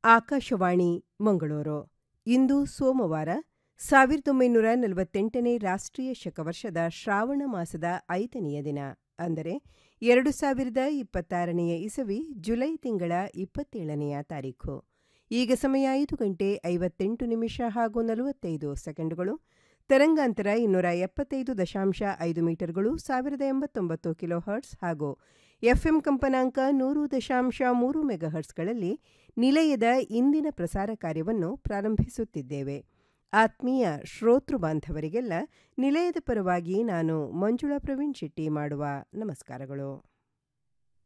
ಆಕಾಶವಾಣಿ ಮಂಗಳೂರು ಇಂದು ಸೋಮವಾರ ಸಾವಿರದ ಒಂಬೈನೂರ ನಲವತ್ತೆಂಟನೇ ರಾಷ್ಟ್ರೀಯ ಶಕವರ್ಷದ ಶ್ರಾವಣ ಮಾಸದ ಐದನೆಯ ದಿನ ಅಂದರೆ ಎರಡು ಸಾವಿರದ ಇಪ್ಪತ್ತಾರನೆಯ ಇಸವಿ ಜುಲೈ ತಿಂಗಳ ಇಪ್ಪತ್ತೇಳನೆಯ ತಾರೀಖು ಈಗ ಸಮಯ ಐದು ಗಂಟೆ ಐವತ್ತೆಂಟು ನಿಮಿಷ ಹಾಗೂ ನಲವತ್ತೈದು ಸೆಕೆಂಡುಗಳು ತರಂಗಾಂತರ ಇನ್ನೂರ ಎಪ್ಪತ್ತೈದು ದಶಾಂಶ ಐದು ಮೀಟರ್ಗಳು ಸಾವಿರದ ಎಂಬತ್ತೊಂಬತ್ತು ಕಿಲೋ ಹರ್ಟ್ಸ್ ಹಾಗೂ ಎಫ್ಎಂ ಕಂಪನಾಂಕ ನೂರು ದಶಾಂಶ ಮೂರು ಮೆಗಾಹರ್ಟ್ಸ್ಗಳಲ್ಲಿ ನಿಲಯದ ಇಂದಿನ ಪ್ರಸಾರ ಕಾರ್ಯವನ್ನು ಪ್ರಾರಂಭಿಸುತ್ತಿದ್ದೇವೆ ಆತ್ಮೀಯ ಶ್ರೋತೃ ಬಾಂಧವರಿಗೆಲ್ಲ ನಿಲಯದ ಪರವಾಗಿ ನಾನು ಮಂಜುಳಾ ಪ್ರವೀಣ್ ಶೆಟ್ಟಿ ಮಾಡುವ ನಮಸ್ಕಾರಗಳು